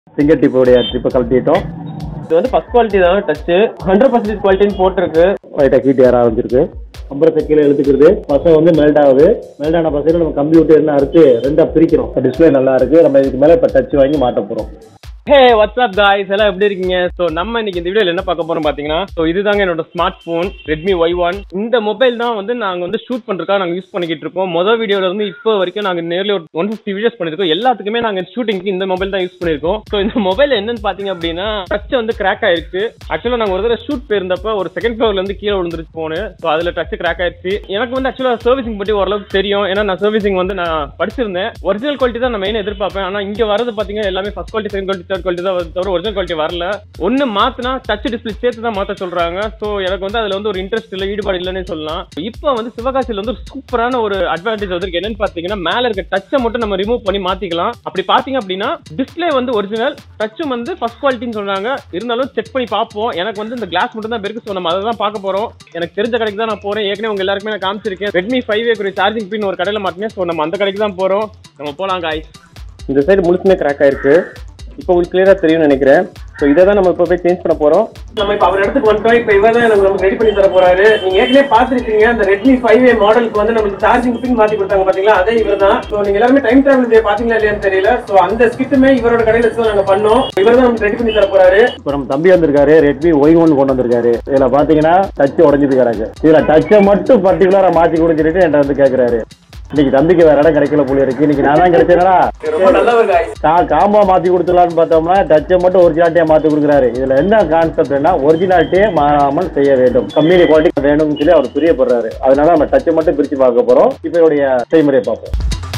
finger டிப்போடைய ட்ரிப்பை கழட்டிட்டோம் இது வந்து ஃபர்ஸ்ட் குவாலிட்டி தான் டச் ஹண்ட்ரட் பர்சன்டேஜ் குவாலிட்டின்னு போட்டிருக்கு லைட்டாக ஹீட் ஏற ஆரம்பிச்சிருக்கு கம்ப்ரஸர் கீழே இழுத்துக்கிறது பசங்க வந்து மெல்ட் ஆகுது மெல்ட் ஆன பசங்க நம்ம கம்ப்யூட்டர் என்ன அறுத்து ரெண்டா பிரிக்கிறோம் டிஸ்பிளே நல்லா இருக்கு நம்ம இதுக்கு மேலே இப்போ டச் வாங்கி மாட்ட போகிறோம் ஹே வாட்ஸ்அப் காய்ஸ் எல்லாம் எப்படி இருக்கீங்க ஸோ நம்ம இன்னைக்கு இந்த வீடியோல என்ன பார்க்க போறோம் பாத்தீங்கன்னா ஸோ இதுதாங்க என்னோட smart phone Redmi Y one இந்த மொபைல் தான் வந்து நாங்க வந்து ஷூட் பண்றதுக்காக நாங்க யூஸ் பண்ணிக்கிட்டு இருக்கோம் மொதல் வீடியோல இருந்து இப்போ வரைக்கும் நாங்க நேர்ல ஒரு ஒன் ஃபிஃப்டி வீடியோஸ் பண்ணிருக்கோம் எல்லாத்துக்குமே நாங்க ஷூட்டிங்க்கு இந்த மொபைல் தான் யூஸ் பண்ணிருக்கோம் ஸோ இந்த மொபைல் என்னன்னு பாத்தீங்க அப்படின்னா டச் வந்து கிராக் ஆயிருக்கு ஆக்சுவலா நாங்க ஒரு தடவை ஷூட் போயிருந்தப்ப ஒரு செகண்ட் ஃப்ளோர்ல இருந்து கீழே விழுந்துருச்சு போனு ஸோ அதுல டச் கிராக் ஆயிடுச்சு எனக்கு வந்து ஆக்சுவலா சர்வீசிங் பத்தி ஓரளவுக்கு தெரியும் ஏன்னா நான் சர்வீசிங் வந்து நான் படிச்சிருந்தேன் ஒரிஜினல் குவாலிட்டி தான் நான் மெயின் எதிர்பார்ப்பேன் ஆனா இங்க வரது பாத்தீங்கன்னா எல்லாமே first quality second quality third quality தான் வருது தவிர ஒரிஜினல் குவாலிட்டி வரல ஒன்னு மாத்தினா டச் டிஸ்பிளே சேர்த்து தான் மாத்த சொல்றாங்க சோ எனக்கு வந்து அதுல வந்து ஒரு இன்ட்ரெஸ்ட் இல்ல ஈடுபாடு இல்லைன்னு சொல்லலாம் இப்போ வந்து சிவகாசியில வந்து ஒரு சூப்பரான ஒரு அட்வான்டேஜ் வந்து என்னன்னு பாத்தீங்கன்னா மேல இருக்க டச்சை மட்டும் நம்ம ரிமூவ் பண்ணி மாத்திக்கலாம் அப்படி பாத்தீங்க அப்படின்னா டிஸ்பிளே வந்து ஒரிஜினல் டச்சும் வந்து ஃபர்ஸ்ட் குவாலிட்டின்னு சொல்றாங்க இருந்தாலும் செக் பண்ணி பார்ப்போம் எனக்கு வந்து இந்த கிளாஸ் மட்டும் தான் இருக்கு ஸோ நம்ம அதை தான் பார்க்க போறோம் எனக்கு தெரிஞ்ச கடைக்கு தான் நான் போறேன் ஏற்கனவே உங்க எல்லாருக்குமே நான் காமிச்சிருக்கேன் Redmi five A charging pin ஒரு கடையில மாட்டினேன் ஸோ நம்ம அந்த கடைக்கு தான் போறோம் நம்ம போலாம் காய்ஸ் இந்த சைடு முழுசுமே கிராக் ஆயிருக்கு இப்போ உங்களுக்கு கிளியரா தெரியும்னு நினைக்கிறேன் ஸோ இதை தான் நம்ம இப்போ போய் சேஞ்ச் பண்ண போறோம் நம்ம இப்போ அவர் இடத்துக்கு வந்துட்டோம் இப்போ இவர் தான் நமக்கு நமக்கு ரெடி பண்ணி தர போறாரு நீங்க ஏற்கனவே பார்த்துருக்கீங்க அந்த ரெட்மி ஃபைவ் ஏ மாடலுக்கு வந்து நமக்கு சார்ஜிங் பின் மாத்தி கொடுத்தாங்க பாத்தீங்களா அதே இவர் தான் ஸோ நீங்க எல்லாருமே டைம் டிராவல் டே பாத்தீங்களா இல்லையான்னு தெரியல ஸோ அந்த ஸ்கிட்டுமே இவரோட கடையில வச்சு நாங்க பண்ணோம் இவர் தான் நமக்கு ரெடி பண்ணி தர போறாரு இப்போ நம்ம தம்பி வந்திருக்காரு ரெட்மி ஒய் ஒன் கொண்டு வந்திருக்காரு இதில் பார்த்தீங்கன்னா டச் உடஞ்சிட்டு கிடக்கு இதில் டச்சை மட்டும் பர்டிகுலராக மாற்றி கொடுத்துட்டு என்கிட்ட வந்து கேட்குறாரு இன்னைக்கு தம்பிக்கு வேற இடம் கிடைக்கல போல இருக்கு இன்னைக்கு நான் தான் கிடைச்சேனா ரொம்ப நல்லவர் காய்ஸ் நான் காம்போ மாற்றி கொடுத்துடலான்னு பார்த்தோம்னா டச்சை மட்டும் ஒரிஜினாலிட்டியாக மாற்றி கொடுக்குறாரு இதில் என்ன கான்செப்ட்னா ஒரிஜினாலிட்டியே மாறாமல் செய்ய வேண்டும் கம்பெனி குவாலிட்டி வேணும்னு சொல்லி அவர் பிரியப்படுறாரு அதனால நம்ம டச்சை மட்டும் பிரித்து பார்க்க போகிறோம் இப்போ இவருடைய செய்முறையை பார்ப்போம்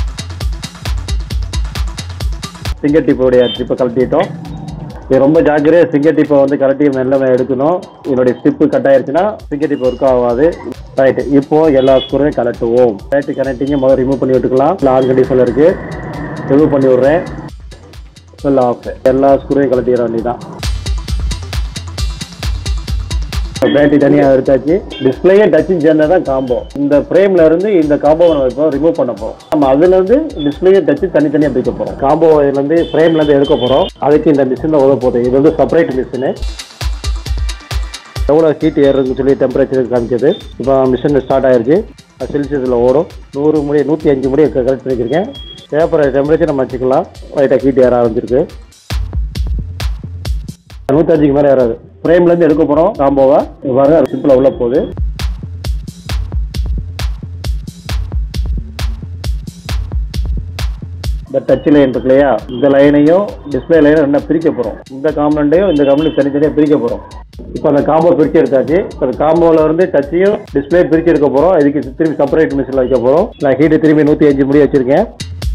ஃபிங்கர் டிப்போடைய ட்ரிப்பை கழட்டிட்டோம் இது ரொம்ப ஜாக்கிரதையாக ஃபிங்கர் டிப்பை வந்து கழட்டி மெல்லமே எடுக்கணும் இதனுடைய ஸ்டிப்பு கட் ஆயிருச்சுன்னா ஃபிங்கர் டிப் ஒர்க் ஆகாது ரைட்டு இப்போ எல்லா ஸ்க்ரூவையும் கலட்டுவோம் ரைட்டு கனெக்டிங்க முதல்ல ரிமூவ் பண்ணி விட்டுக்கலாம் இல்லை ஆன் கண்டிஷனில் இருக்கு ரிமூவ் பண்ணி விட்றேன் ஃபுல் ஆஃப் எல்லா ஸ்க்ரூவையும் கலட்டிட வேண்டியதான் பேட்டரி தனியாக எடுத்தாச்சு டிஸ்பிளேயே டச்சும் சேர்ந்தா தான் காம்போ இந்த ஃப்ரேம்ல இருந்து இந்த காம்போ நம்ம இப்போ ரிமூவ் பண்ண போகிறோம் நம்ம அதுல இருந்து டிஸ்பிளேயே டச்சு தனித்தனியாக பிரிக்க போகிறோம் காம்போ இதுலேருந்து ஃப்ரேம்லேருந்து எடுக்க போகிறோம் அதுக்கு இந்த மிஷினில் உதவ போகுது இது வந்து செப்பரேட் மிஷினு எவ்வளோ ஹீட் ஏறுதுன்னு சொல்லி டெம்பரேச்சர் காமிச்சது இப்போ மிஷின் ஸ்டார்ட் ஆயிருச்சு செல்சியஸில் ஓடும் நூறு முடி நூற்றி அஞ்சு முடி கரெக்ட் பண்ணியிருக்கேன் தேவைப்படுற டெம்பரேச்சர் நம்ம வச்சுக்கலாம் லைட்டாக ஹீட் ஏற ஆரம்பிச்சிருக்கு நூற்றஞ்சுக்கு மேலே ஏறாது ஃப்ரேம்லேருந்து எடுக்க போகிறோம் காம்போவை வர சிம்பிளாக உள்ள போகுது இந்த டச் லைன் இருக்கு இல்லையா இந்த லைனையும் டிஸ்பிளே லைனும் ரெண்டா பிரிக்க போகிறோம் இந்த காம்பனண்ட்டையும் இந்த காம்பனண்ட் தனித்தனியாக பிரிக்க போகிறோம் இப்போ அந்த காம்போ பிரிச்சு எடுத்தாச்சு இப்போ அந்த காம்போவில் வந்து டச்சையும் டிஸ்பிளே பிரிச்சு எடுக்க போகிறோம் இதுக்கு திரும்பி செப்பரேட் மிஷினில் வைக்க போகிறோம் நான் ஹீட்டு திரும்பி நூற்றி அஞ்சு முடி வச்சுருக்கேன்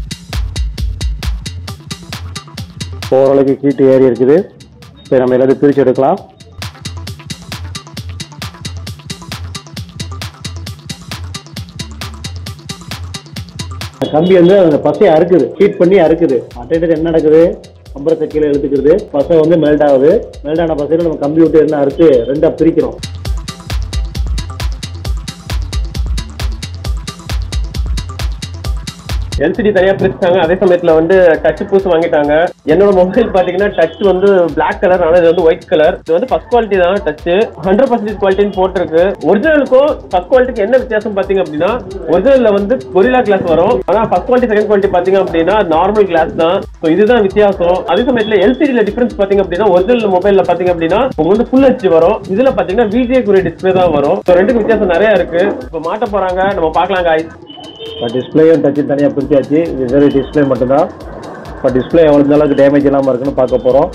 ஓரளவுக்கு ஹீட்டு ஏறி இருக்குது சரி நம்ம எல்லாத்தையும் பிரித்து எடுக்கலாம் கம்பி வந்து அந்த பசையை அறுக்குது ஹீட் பண்ணி அறுக்குது அட்டைட்டு என்ன நடக்குது கம்பரத்தை கீழே இழுத்துக்கிறது பசை வந்து மெல்ட் ஆகுது மெல்ட் ஆன பசையில நம்ம கம்பி விட்டு என்ன அறுத்து ரெண்டா பிரிக்கிறோம் எல்சிடி தனியா பிரிச்சுட்டாங்க அதே சமயத்துல வந்து டச் பூஸ் வாங்கிட்டாங்க என்னோட மொபைல் பாத்தீங்கன்னா டச் வந்து பிளாக் கலர் ஆனா இது வந்து ஒயிட் கலர் இது வந்து ஃபர்ஸ்ட் குவாலிட்டி தான் டச் ஹண்ட்ரட் பர்சன்டேஜ் குவாலிட்டின்னு போட்டிருக்கு ஒரிஜினலுக்கும் ஃபர்ஸ்ட் குவாலிட்டிக்கு என்ன வித்தியாசம் பாத்தீங்க அப்படின்னா ஒரிஜினல்ல வந்து கொரிலா கிளாஸ் வரும் ஆனா ஃபர்ஸ்ட் குவாலிட்டி செகண்ட் குவாலிட்டி பாத்தீங்க அப்படின்னா நார்மல் கிளாஸ் தான் ஸோ இதுதான் வித்தியாசம் அதே சமயத்துல எல்சிடில டிஃபரன்ஸ் பாத்தீங்க அப்படின்னா ஒரிஜினல் மொபைல்ல பாத்தீங்க அப்படின்னா உங்களுக்கு வந்து ஃபுல் ஹெச் வரும் இதுல பாத்தீங்கன்னா விஜே குறி டிஸ்பிளே தான் வரும் ஸோ ரெண்டுக்கு வித்தியாசம் நிறைய இருக்கு இப்போ மாட்ட போறாங்க நம்ம பார்க்கலாம் guys இப்போ டிஸ்பிளேயும் டச்சும் தனியாக பிரிச்சாச்சு இது வெறும் டிஸ்பிளே மட்டும்தான் இப்போ டிஸ்பிளே எவ்வளோ அளவுக்கு டேமேஜ் இல்லாமல் இருக்குன்னு பார்க்க போகிறோம்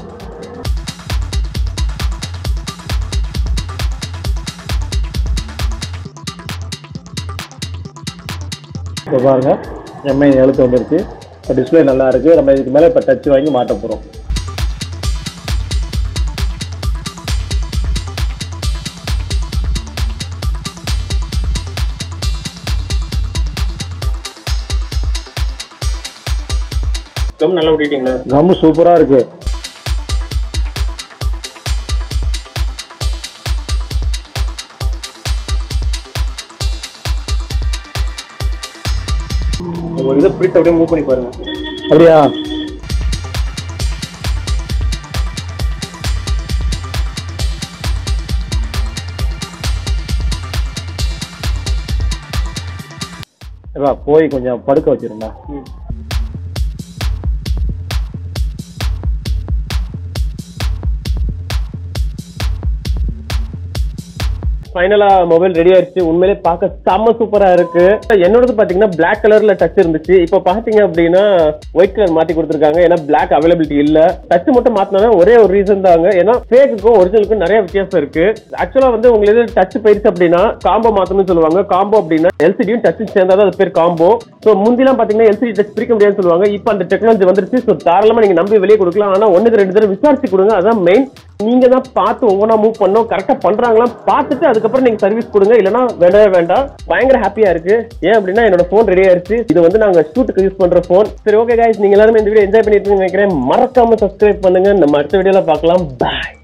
இப்போ பாருங்க எம்ஐ எழுத்து வந்துருச்சு இப்போ டிஸ்பிளே நல்லா இருக்குது நம்ம இதுக்கு மேலே இப்போ டச் வாங்கி மாட்ட போகிறோம் ரொம்ப நல்லா விட்டுட்டீங்களா கம்மு சூப்பராக இருக்குது ஒரு இதை பிரித்து அப்படியே மூவ் பண்ணி பாருங்க அப்படியா இருடா போய் கொஞ்சம் படுக்க வச்சிருந்தா ஃபைனலா மொபைல் ரெடி ஆயிடுச்சு உண்மையிலே பார்க்க செம்ம சூப்பரா இருக்கு என்னோடது பாத்தீங்கன்னா Black கலர்ல டச் இருந்துச்சு இப்போ பாத்தீங்க அப்படின்னா ஒயிட் கலர் மாத்தி கொடுத்துருக்காங்க ஏன்னா Black அவைலபிலிட்டி இல்ல டச் மட்டும் மாத்தினா ஒரே ஒரு ரீசன் தாங்க ஏன்னா ஃபேக்குக்கும் ஒரிஜினலுக்கும் நிறைய வித்தியாசம் இருக்கு ஆக்சுவலா வந்து உங்களுக்கு டச் போயிருச்சு அப்படின்னா காம்போ மாத்தணும்னு சொல்லுவாங்க காம்போ அப்படின்னா எல்சிடியும் டச் சேர்ந்தாதான் அது பேர் காம்போ ஸோ முந்திலாம் பாத்தீங்கன்னா எல்சிடி டச் பிரிக்க முடியாதுன்னு சொல்லுவாங்க இப்போ அந்த டெக்னாலஜி வந்துருச்சு ஸோ தாராளமா நீங்க நம்பி வெளியே கொடுக்கலாம் ஆனா ஒண்ணுக்கு ரெண்டு தடவை விசாரிச்சு கொடுங்க அதான் மெயின் நீங்க தான் பார்த்து ஒவ்வொன்றா மூவ் பண்ணோம் கரெக்டா பண்றாங்களா பார்த்துட்டு அதுக்கப்புறம் நீங்க சர்வீஸ் கொடுங்க இல்லைன்னா வேண்டவே வேண்டாம் பயங்கர ஹாப்பியா இருக்கு ஏன் அப்படின்னா என்னோட ஃபோன் ரெடி ஆயிருச்சு இது வந்து நாங்க ஷூட்டுக்கு யூஸ் பண்ற ஃபோன் சரி ஓகே guys நீங்க எல்லாருமே இந்த வீடியோ என்ஜாய் பண்ணிட்டு நினைக்கிறேன் மறக்காம சப்ஸ்கிரைப் பண்ணுங்க நம்ம அடுத்த வீடியோல பார்க்கலாம் பாய்